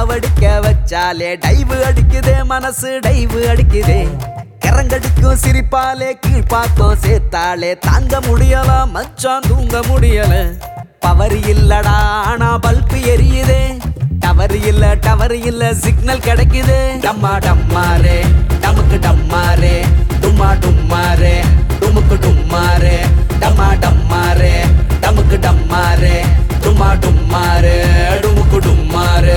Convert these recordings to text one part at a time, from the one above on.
டாவடிக்க வச்சாலே டைவு அடிக்குதே மனசு டைவு அடிக்குதே கரங்கடிக்கும் சிரிப்பாலே கீழ்பாக்கம் சேர்த்தாலே தாங்க முடியல மச்சான் தூங்க முடியல பவர் இல்லடா ஆனா பல்பு எரியுதே டவர் இல்ல டவர் இல்ல சிக்னல் கிடைக்குது டம்மா டம்மாரே டமுக்கு டம்மாரே டும்மா டும்மாரே டுமுக்கு டும்மாரே டம்மா டம்மாரே டமுக்கு டம்மாரே டும்மா டும்மாரே டுமுக்கு டும்மாரே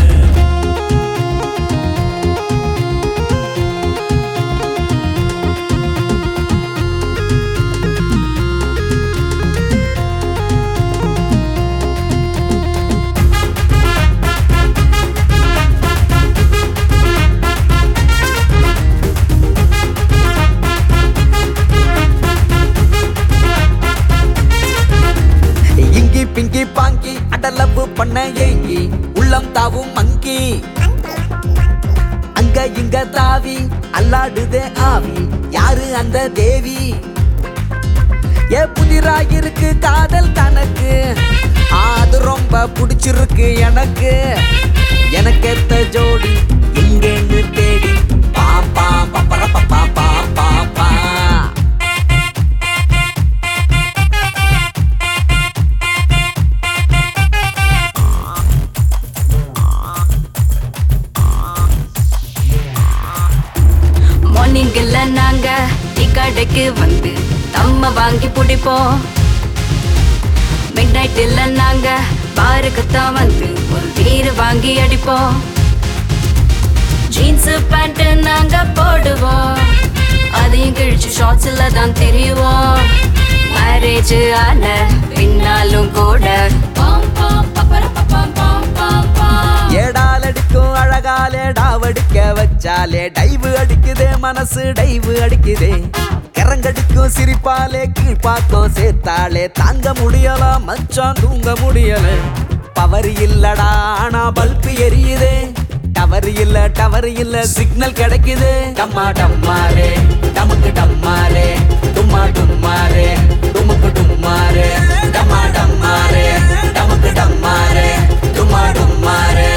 இங்கி பிங்கி பாங்கி அடலப்பு பண்ண ஏங்கி உள்ளம் தாவும் மங்கி அங்க இங்க தாவி அல்லாடுதே ஆவி யாரு அந்த தேவி ஏ புதிராயிருக்கு காதல் தனக்கு அது ரொம்ப பிடிச்சிருக்கு எனக்கு எனக்கேத்த ஜோடி எங்கேன்னு தேடி பாப்பா பப்பர பப்பா பாப்பா பா மார்னிங்ல நாங்க டீ கடைக்கு வந்து தம்ம வாங்கி பிடிப்போம் மிட் நைட்டில் நாங்க பாருக்கு தான் வந்து ஒரு பீர் வாங்கி அடிப்போம் ஜீன்ஸ் பேண்ட் நாங்க போடுவோம் அதையும் கிழிச்சு ஷார்ட்ஸ்ல தான் தெரியுவோம் மேரேஜ் ஆன பின்னாலும் கூட பாம் பாம் பப்பர பப்பாம் பாம் பாம் பாம் ஏடால் அடிக்கும் அழகாலே டாவடிக்க வச்சாலே டைவு அடிக்குதே மனசு டைவு அடிக்குதே கரங்கடிக்கும் சிரிப்பாலே கீழ்பாக்கம் சேர்த்தாலே தாங்க முடியல மச்சான் தூங்க முடியல பவர் இல்லடா ஆனா பல்பு எரியுதே டவர் இல்ல டவர் இல்ல சிக்னல் கிடைக்குது டம்மா டம்மாரே டமுக்கு டம்மாரே டும்மா டும்மாரே டுமுக்கு டும்மாரே டம்மா டம்மாரே டமுக்கு டம்மாரே டும்மா டும்மாரே